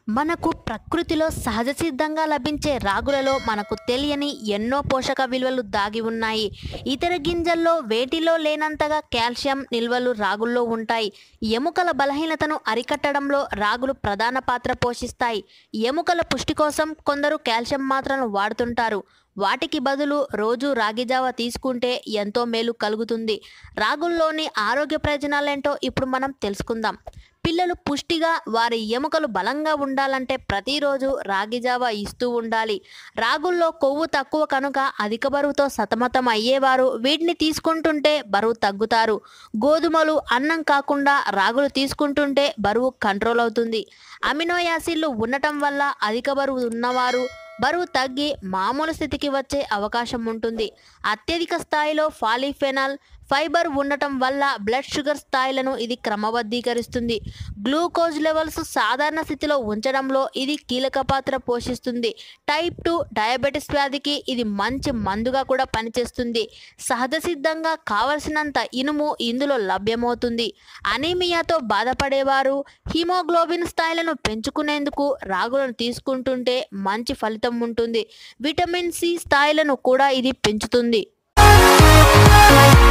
మనకు ప్రకృతిలో సహజ సిద్ధంగా లభించే రాగులలో మనకు తెలియని ఎన్నో పోషక విలువలు దాగి ఉన్నాయి ఇతర గింజల్లో వేటిలో లేనంతగా కాల్షియం నిల్వలు రాగుల్లో ఉంటాయి ఎముకల బలహీనతను అరికట్టడంలో రాగులు ప్రధాన పాత్ర పోషిస్తాయి ఎముకల పుష్టి కోసం కొందరు కాల్షియం మాత్రలను వాడుతుంటారు వాటికి బదులు రోజు రాగి జావ తీసుకుంటే ఎంతో మేలు కలుగుతుంది రాగుల్లోని ఆరోగ్య ప్రయోజనాలేంటో ఇప్పుడు మనం తెలుసుకుందాం పిల్లలు పుష్టిగా వారి ఎముకలు బలంగా ఉండాలంటే ప్రతిరోజు రాగి జావ ఇస్తూ ఉండాలి రాగుల్లో కొవ్వు తక్కువ కనుక అధిక బరువుతో సతమతం అయ్యేవారు వీటిని తీసుకుంటుంటే బరువు తగ్గుతారు గోధుమలు అన్నం కాకుండా రాగులు తీసుకుంటుంటే బరువు కంట్రోల్ అవుతుంది అమినో యాసిడ్లు ఉండటం వల్ల అధిక బరువు ఉన్నవారు బరువు తగ్గి మామూలు స్థితికి వచ్చే అవకాశం ఉంటుంది అత్యధిక స్థాయిలో ఫాలిఫెనాల్ ఫైబర్ ఉండటం వల్ల బ్లడ్ షుగర్ స్థాయిలను ఇది క్రమబద్ధీకరిస్తుంది గ్లూకోజ్ లెవెల్స్ సాధారణ స్థితిలో ఉంచడంలో ఇది కీలక పాత్ర పోషిస్తుంది టైప్ టూ డయాబెటీస్ వ్యాధికి ఇది మంచి మందుగా కూడా పనిచేస్తుంది సహజ సిద్ధంగా కావలసినంత ఇనుము ఇందులో లభ్యమవుతుంది అనీమియాతో బాధపడేవారు హిమోగ్లోబిన్ స్థాయిలను పెంచుకునేందుకు రాగులను తీసుకుంటుంటే మంచి ఫలితం ఉంటుంది విటమిన్ సి స్థాయిలను కూడా ఇది పెంచుతుంది